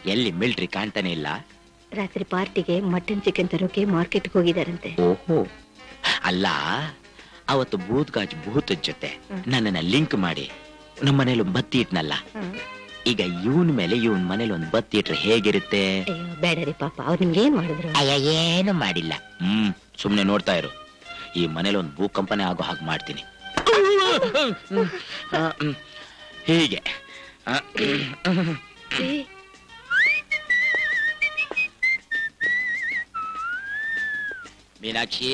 ಎಲ್ಲಿ ಮಿಲ್ಟ್ರಿ ಕಾಣ್ತಾನೆ ಇಲ್ಲ ರಾತ್ರಿ ಪಾರ್ಟಿಗೆ ಮಟನ್ ಚಿಕನ್ ತರೋಕೆ ಮಾರ್ಕೆಟ್ಗೆ ಹೋಗಿದಾರಂತೆ ಓಹೋ ಅಲ್ಲ ಅವತ್ತು ಭೂತ್ಗಾಜ್ ಭೂತದ ಜೊತೆ ನನ್ನನ್ನ ಲಿಂಕ್ ಮಾಡಿ ನಮ್ಮ ಮನೇಲಿ ಒಂದ್ ಬತ್ತಿ ಇಟ್ನಲ್ಲ ಈಗ ಇವನ್ ಮೇಲೆ ಇವನ್ ಮನೇಲಿ ಒಂದ್ ಬತ್ತಿ ಇಟ್ರೆ ಹೇಗಿರುತ್ತೆ ಅಯ್ಯೋ ಬೇಡ ರೀ ಪಾಪ ಅವ್ರು ನಿಮ್ಗೆ ಏನ್ ಮಾಡಿದ್ರು ಅಯ್ಯ ಏನು ಮಾಡಿಲ್ಲ ಹ್ಮ್ ಸುಮ್ನೆ ನೋಡ್ತಾ ಇರು ಈ ಮನೇಲಿ ಒಂದು ಭೂಕಂಪನೆ ಆಗೋ ಹಾಗೆ ಮಾಡ್ತೀನಿ ಆ, ಹ್ಮ್. ಹೀಗೆ ಆ, ಏ, ಮೀನಾಕ್ಷಿ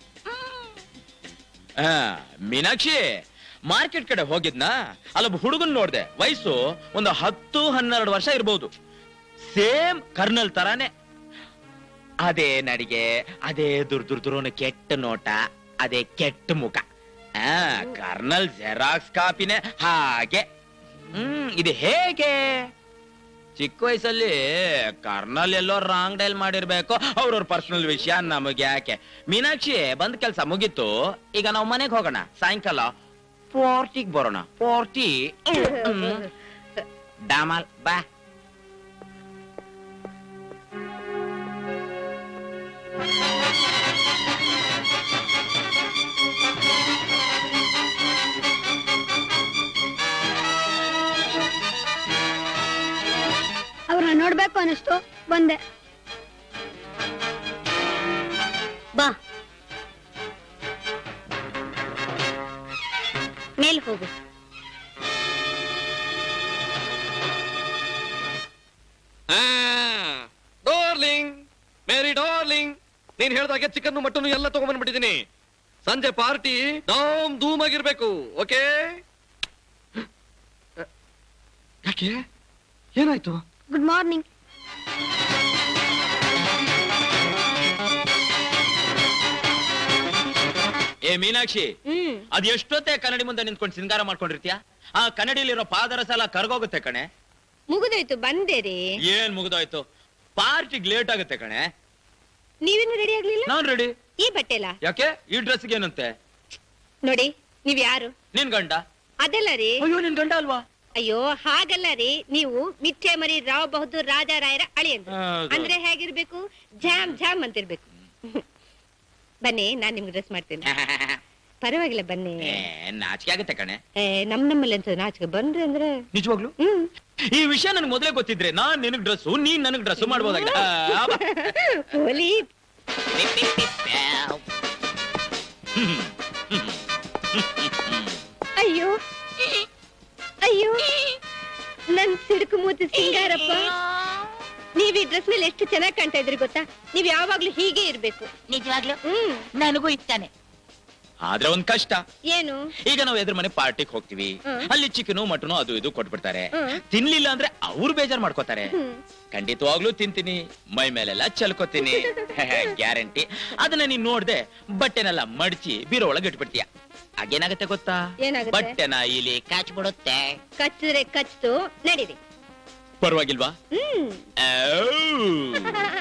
ಆ, ಮೀನಾಕ್ಷಿ ಮಾರ್ಕೆಟ್ ಕಡೆ ಹೋಗಿದ್ನಾ ಅಲ್ಲೊಬ್ಬ ಹುಡುಗನ್ ನೋಡ್ದೆ ವಯಸ್ಸು ಒಂದು ಹತ್ತು ಹನ್ನೆರಡು ವರ್ಷ ಇರ್ಬೋದು ಸೇಮ್ ಕರ್ನಲ್ ತರಾನೇ ಅದೇ ನಡಿಗೆ ಅದೇ ದುರ್ ದುರ್ ದುರೋನ ಕೆಟ್ಟ ನೋಟ ಅದೇ ಕೆಟ್ಟ ಮುಖ ಆ ಕರ್ನಲ್ ಜೆರಾಕ್ಸ್ ಕಾಪಿನೇ ಹಾಗೆ ಹ್ಮ್ ಇದು ಹೇಗೆ ಚಿಕ್ಕ ವಯಸ್ಸಲ್ಲಿ ಕರ್ನಲ್ ಎಲ್ಲೋ ರಾಂಗ್ ಡೈಲ್ ಮಾಡಿರ್ಬೇಕು ಅವ್ರವ್ರ ಪರ್ಸನಲ್ ವಿಷಯ ನಮಗೆ ಯಾಕೆ ಮೀನಾಕ್ಷಿ ಬಂದ್ ಕೆಲ್ಸ ಮುಗೀತು ಈಗ ನಾವು ಮನೆಗೆ ಹೋಗೋಣ ಸಾಯಂಕಾಲ ಪಾರ್ಟಿಗ್ ಬರೋಣ ಪಾರ್ಟಿ ಡಾಮಲ್ ಬಾ ಅವ್ರನ್ನ ನೋಡ್ಬೇಕು ಅನಿಸ್ತು ಬಂದೆ ಬಾ ಮೇಲ್ ಹೋಗು ಡಾರ್ಲಿಂಗ್ ಮೇರಿ ಡಾರ್ಲಿಂಗ್ ನೀನ್ ಹೇಳ್ದಾಗೆ ಚಿಕನ್ ಮಟನ್ ಎಲ್ಲ ತಗೊಂಡ್ಬಂದ್ಬಿಟ್ಟಿದೀನಿ ಸಂಜೆ ಪಾರ್ಟಿ ಡಾಮ್ ಧೂಮ್ ಆಗಿರ್ಬೇಕು ಓಕೆ ಯಾಕೆ ಏನಾಯ್ತು ಗುಡ್ ಮಾರ್ನಿಂಗ್ ಏ ಮೀನಾಕ್ಷಿ ಹ್ಮ್ ಅದ್ ಎಷ್ಟೊತ್ತೆ ಕನ್ನಡಿ ಮುಂದೆ ನಿಂತ್ಕೊಂಡು ಸಿಂಗಾರ ಮಾಡ್ಕೊಂಡಿರ್ತೀಯ ಆ ಕನ್ನಡಿಲಿರೋ ಪಾದರಸ ಎಲ್ಲ ಕರ್ಗೋಗುತ್ತೆ ಕಣೆ ಮುಗಿದೋಯ್ತು ಬಂದೆ ರೀ ಏನ್ ಮುಗ್ದೋಯ್ತು ಪಾರ್ಟಿಗ್ ಲೇಟ್ ಆಗುತ್ತೆ ಕಣೆ ನೀವೇನು ರೆಡಿ ಆಗ್ಲಿಲ್ಲ ನಾನ್ ರೆಡಿ ಈ ಬಟ್ಟೆಲ್ಲ ಯಾಕೆ ಈ ಡ್ರೆಸ್ಗೆ ಏನಂತೆ ನೋಡಿ ನೀವ್ ಯಾರು ನಿನ್ ಗಂಡ ಅದೆಲ್ಲ ರೀ ಅಯ್ಯೋ ನಿನ್ ಗಂಡ ಅಲ್ವಾ ಅಯ್ಯೋ ಹಾಗಲ್ಲ ರೀ ನೀವು ಮಿಠೆ ಮರಿ ರಾವ್ ಬಹದ್ದೂರ್ ರಾಜಾರಾಯರ ಅಳಿಯಂದ್ರು ಹೌದು. ಅಂದ್ರೆ ಹೇಗಿರ್ಬೇಕು ಜಾಮ್ ಜಾಮ್ ಅಂತಿರ್ಬೇಕು ಬನ್ನಿ ನಾನ್ ನಿಮ್ಗೆ ಡ್ರೆಸ್ ಮಾಡ್ತೇನೆ ಪರವಾಗಿಲ್ಲ ಬನ್ನಿ ಏ, ನಾಚಿಕೆ ಆಗುತ್ತೆ ಕಣೆ ಏ, ನಮ್ ನಮ್ಮಲ್ಲಿ ಅಂತ ನಾಚಿಕೆ ಬಂದ್ರಿ ಅಂದ್ರೆ ನಿಜವಾಗ್ಲು ಹ್ಮ್ ಈ ವಿಷಯ ನನ್ಗೆ ಮೊದಲೇ ಗೊತ್ತಿದ್ರೆ ನಾನ್ ನಿನಗ್ ಡ್ರೆಸ್ ನೀನ್ ನನಗ್ ಡ್ರೆಸ್ ಮಾಡ್ಬೋದಾಗಿಲ್ಲ ಆ, ಬಾ. ಹೋಲಿ ಅಯ್ಯೋ ಅಯ್ಯೋ ನನ್ ಸಿಡುಕು ಮೂತಿ ಸಿಂಗಾರಪ್ಪ ನೀವ್ ಈ ಡ್ರೆಸ್ ಮೇಲೆ ಎಷ್ಟು ಚೆನ್ನಾಗಿ ಕಾಣ್ತಾ ಇದ್ರಿ ಗೊತ್ತಾ ನೀವ್ ಯಾವಾಗ್ಲೂ ಹೀಗೆ ಇರ್ಬೇಕು ನಿಜವಾಗ್ಲು ಹ್ಮ್ ನನಗೂ ಇಷ್ಟಾನೆ ಆದ್ರೆ ಒಂದ್ ಕಷ್ಟ ಏನು ಈಗ ನಾವು ಎದುರು ಮನೆ ಪಾರ್ಟಿಗೆ ಹೋಗ್ತೀವಿ ಹ್ಮ್. ಅಲ್ಲಿ ಚಿಕನು ಮಟನು ಅದು ಇದು ಕೊಟ್ಬಿಡ್ತಾರೆ ಹ್ಮ್. ತಿನ್ಲಿಲ್ಲ ಅಂದ್ರೆ ಅವ್ರು ಬೇಜಾರ್ ಮಾಡ್ಕೋತಾರೆ ಹ್ಮ್. ಖಂಡಿತವಾಗ್ಲೂ ತಿಂತೀನಿ ಮೈ ಮೇಲೆಲ್ಲ ಚಲ್ಕೋತೀನಿ ಗ್ಯಾರಂಟಿ ಅದನ್ನ ನೀನ್ ನೋಡ್ದೆ ಬಟ್ಟೆನೆಲ್ಲ ಮಡಚಿ ಬೀರೋ ಒಳಗೆ ಇಟ್ಬಿಡ್ತೀಯ ಆಗೇನಾಗತ್ತೆ ಗೊತ್ತಾ ಏನಾಗತ್ತೆ? ಬಟ್ಟೆನ ಇಲ್ಲಿ ಕಾಚ್ಬಿಡುತ್ತೆ ಕಚ್ಚಿದ್ರೆ ಕಚ್ತು ನಡೀರಿ ಪರವಾಗಿಲ್ವಾ ಹ್ಮ್ ಔ.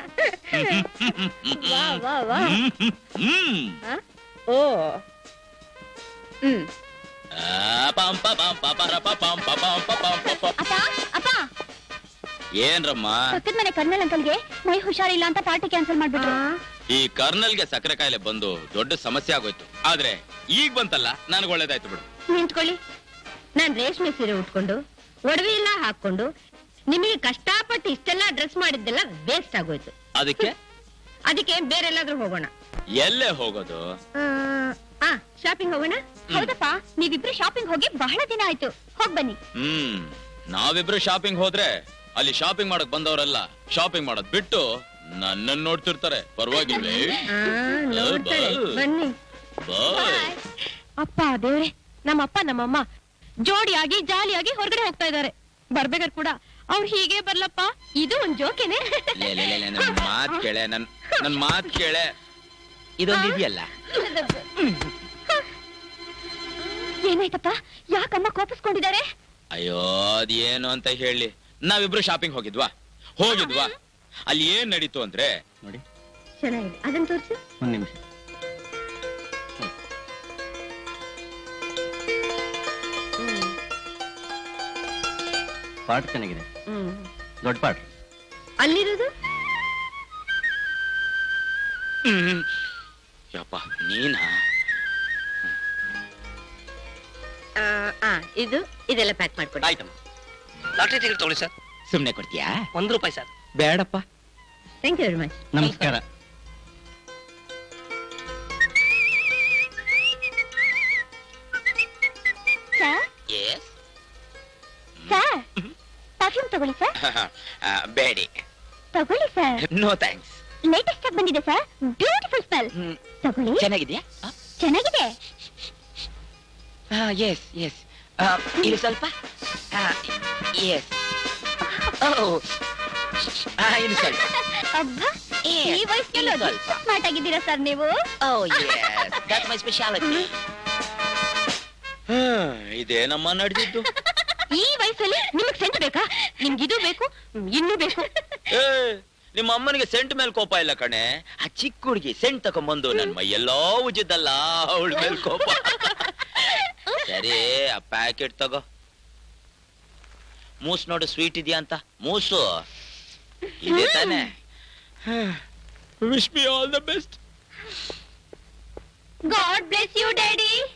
ವಾ ವಾ ವಾ ಹ್ಮ್ ಆ? ಓ ಹ್ಮ್ ಆ, ಪಂ ಪ ಪಂ ಪ ಪರ ಪ ಪಂ ಪ ಪಂ ಪ ಪಂ ಪ ಪ. ಅಪ್ಪ ಅಪ್ಪ ಏನ್ರಮ್ಮ ಪಕ್ಕದ ಮನೆ ಕರ್ನಲ್ ಅಂಕಲ್ಗೆ ಮೈ ಹುಷಾರಿಲ್ಲ ಅಂತ ಪಾರ್ಟಿ ಕ್ಯಾನ್ಸಲ್ ಮಾಡ್ಬಿಟ್ರು ಈ ಕರ್ನಲ್ಗೆ ಸಕ್ಕರೆ ಕಾಯಿಲೆ ಬಂದು ದೊಡ್ಡ ಸಮಸ್ಯೆ ಆಗೋಯ್ತು ಆದ್ರೆ ಈಗ ಬಂತಲ್ಲ ನನಗೆ ಒಳ್ಳೇದಾಯ್ತು ಬಿಡು ನಿಂತ್ಕೊಳ್ಳಿ ನಾನ್ ರೇಷ್ಮೆ ಸೀರೆ ಉಟ್ಕೊಂಡು ಒಡವೆ ಎಲ್ಲ ಹಾಕೊಂಡು ನಿಮಗೆ ಕಷ್ಟಪಟ್ಟು ಇಷ್ಟೆಲ್ಲ ಡ್ರೆಸ್ ಮಾಡಿದ್ದೆಲ್ಲ ವೇಸ್ಟ್ ಆಗೋಯ್ತು ಅದಕ್ಕೆ ಅದಕ್ಕೆ ಬೇರೆ ಎಲ್ಲಾದ್ರೂ ಹೋಗೋಣ ಎಲ್ಲೇ ಹೋಗೋದು ಆ ಶಾಪಿಂಗ್ ಹೋಗೋಣ ಹೌದಪ್ಪ ನೀವಿಬ್ರು ಶಾಪಿಂಗ್ ಹೋಗಿ ಬಹಳ ದಿನ ಆಯ್ತು ಹೋಗ್ ಬನ್ನಿ ಹ್ಮ್ ನಾವಿಬ್ರು ಶಾಪಿಂಗ್ ಹೋದ್ರೆ ಅಲ್ಲಿ ಶಾಪಿಂಗ್ ಮಾಡಕ್ ಬಂದವರೆಲ್ಲ ಶಾಪಿಂಗ್ ಮಾಡೋದ್ ಬಿಟ್ಟು ನನ್ನನ್ನ ನೋಡ್ತಿರ್ತಾರೆ ಪರವಾಗಿಲ್ವೇ ಆ, ನೋಡ್ತಾಳೆ ಬನ್ನಿ ಬಾಯ್ ಅಪ್ಪ ದೇವ್ರೆ ನಮ್ಮಪ್ಪ ನಮ್ಮಮ್ಮ ಜೋಡಿಯಾಗಿ ಜಾಲಿಯಾಗಿ ಹೊರಗಡೆ ಹೋಗ್ತಾ ಇದ್ದಾರೆ ಬರ್ಬೇಕಾದ್ರೆ ಕೂಡ ಅವ್ರು ಹೀಗೆ ಬರ್ಲಪ್ಪ ಇದು ಒಂದ್ ಜೋಕೆನೆ ಲೇ, ಲೇ, ಲೇ, ಲೇ, ನನ್ ಮಾತ್ ಕೇಳೆ ನನ್ ನನ್ ಮಾತ್ ಕೇಳೆ ಇದೊಂದು ಇದೆಯಲ್ಲ ಏನಾಯ್ತಪ್ಪ ಯಾಕಮ್ಮ ಕೋಪಿಸ್ಕೊಂಡಿದ್ದಾರೆ ಅಯ್ಯೋ ಅದೇನು ಅಂತ ಹೇಳಿ ನಾವಿಬ್ರು ಶಾಪಿಂಗ್ ಹೋಗಿದ್ವಾ ಹೋಗಿದ್ವಾ ಅಲ್ಲಿ ಏನ್ ನಡೀತು ಅಂದ್ರೆ ನೋಡಿ ಚೆನ್ನಾಗಿದೆ ಅದನ್ನ ತೋರಿಸಿ ಒಂದ್ ನಿಮಿಷ ಪಾಠ ಚೆನ್ನಾಗಿದೆ ಹ್ಮ್ ದೊಡ್ಡ ಪಾಠ ಅಲ್ಲಿರೋದು ಹ್ಮ್. ಯಪ್ಪ ನೀನಾ ಆ, ಆ, ಇದು ಇದೆಲ್ಲ ಪ್ಯಾಕ್ ಮಾಡ್ಕೊಡಿ ಆಯ್ತಮ್ಮ ಲಾಟ್ರಿ ಟಿಕೆಟ್ ತಗೊಳ್ಳಿ ಸರ್ ಸುಮ್ನೆ ಕೊಡ್ತೀಯಾ ಒಂದು ರೂಪಾಯಿ ಸರ್ ಬೇಡಪ್ಪ ಥ್ಯಾಂಕ್ ಯು ವೆರಿ ಮಚ್ ನಮಸ್ಕಾರ ಸರ್ ಎಸ್ ಸರ್ ಪರ್ಫ್ಯೂಮ್ ತಗೊಳ್ಳಿ ಸರ್ ಬೇಡಿ ತಗೊಳ್ಳಿ ಸರ್ ನೋ ಥ್ಯಾಂಕ್ಸ್ ಲೇಟೆಸ್ಟ್ ಆಗಿ ಬಂದಿದೆ ಸರ್ ಬ್ಯೂಟಿಫುಲ್ ಸ್ಮೆಲ್ ತಗೊಳ್ಳಿ ಚೆನ್ನಾಗಿದ್ಯಾ ಚೆನ್ನಾಗಿದೆ ಎಸ್ ಎಸ್ ಇಲ್ಲಿ ಸ್ವಲ್ಪ ಎಸ್ ಇಲ್ಲಿ ಸ್ವಲ್ಪ ಅಬ್ಬಾ ಈ Yes, ವಯಸ್ಸಿನಲ್ಲಿ ಇಲ್ಲಿ ಸ್ವಲ್ಪ. ಸ್ಮಾರ್ಟ್ ಆಗಿದ್ದೀರಾ ಸರ್ ನೀವು oh yes that my speciality ಇದೇನಮ್ಮ ನಡೆದಿದ್ದು ಈ ವಯಸ್ಸಲ್ಲಿ ನಿಮಗ್ ಸೆಂಟ್ ಬೇಕಾ ನಿಮ್ಗೆ ಇದು ಬೇಕು ಹ್ಮ್, ಇನ್ನೂ ಬೇಕು ಏ, ನಿಮ್ಮ ಅಮ್ಮನಿಗೆ ಸೆಂಟ್ ಮೇಲೆ ಕೋಪ ಇಲ್ಲ ಕಣೆ ಆ ಚಿಕ್ಕ ಹುಡುಗಿ ಸೆಂಟ್ ತಕೊಂಬಂದು ನನ್ ಮೈಯೆಲ್ಲೋ ಉಜ್ಜಿದ್ದಲ್ಲ ಅವಳ ಮೇಲೆ ಕೋಪ ಸರಿ ಆ ಪ್ಯಾಕೆಟ್ ತಗೋ ಮೂಸ್ ನೋಡು ಸ್ವೀಟ್ ಇದೆಯಾ ಅಂತ ಮೂಸು ಇದೆ ತಾನೆ wish me all the best God bless you daddy